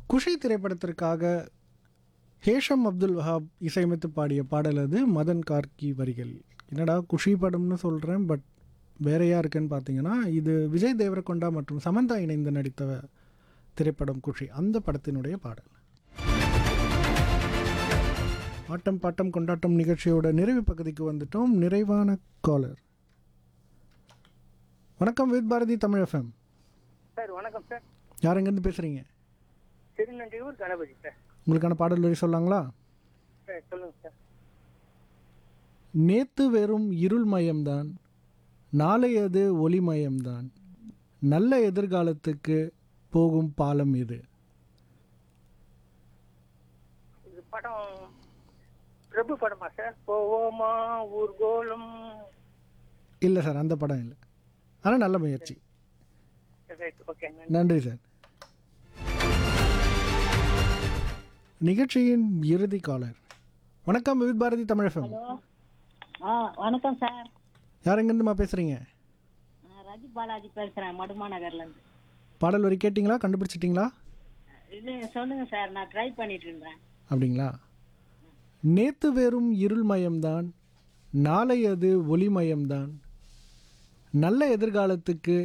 குஷி திரைப்படத்திற்காக ஹேஷம் அப்துல் வஹாப் இசையமைத்து பாடிய பாடல் அது மதன் கார்கி வரிகள் என்னடா குஷி படம்னு சொல்கிறேன் பட் வேறையா இருக்குன்னு பார்த்தீங்கன்னா இது விஜய் தேவரகொண்டா மற்றும் சமந்தா இணைந்து நடித்த திரைப்படம் குஷி அந்த படத்தினுடைய பாடல் ஆட்டம் பாட்டம் கொண்டாட்டம் நிகழ்ச்சியோட நிறைவு பகுதிக்கு வந்துட்டோம் நிறைவான காலர் வணக்கம் வித் பாரதி தமிழ் எஃப்எம் சார் வணக்கம் சார் யார் எங்கேருந்து பேசுகிறீங்க திருநன்றியூர் கணபதி சார் உங்களுக்கான பாடல் வரி சொல்லாங்களா சார் சொல்லுங்க சார் நேத்து வெறும் இருள் மயம்தான் நாளை அது ஒளிமயம்தான் நல்ல எதிர்காலத்துக்கு போகும் பாலம் இது இது படம் பிரபு படமா சார் போவோமா ஊர்கோலம் இல்லை சார் அந்த படம் இல்லை ஆனால் நல்ல முயற்சி ரைட் ஓகே நன்றி சார் நிகழ்ச்சியின் இறுதி காலர் வணக்கம் வித் பாரதி தமிழ் எஃப்எம் ஆ வணக்கம் சார் யார் எங்கேருந்துமா பேசுகிறீங்க நான் ரஜி பாலாஜி பேசுகிறேன் மடுமா நகர்லேருந்து பாடல் வரி கேட்டிங்களா கண்டுபிடிச்சிட்டிங்களா இது சொல்லுங்கள் சார் நான் ட்ரை பண்ணிட்டு இருந்தேன் அப்படிங்களா நேத்து வெறும் இருள்மயம்தான் நாளை அது ஒளிமயம்தான் நல்ல எதிர்காலத்துக்கு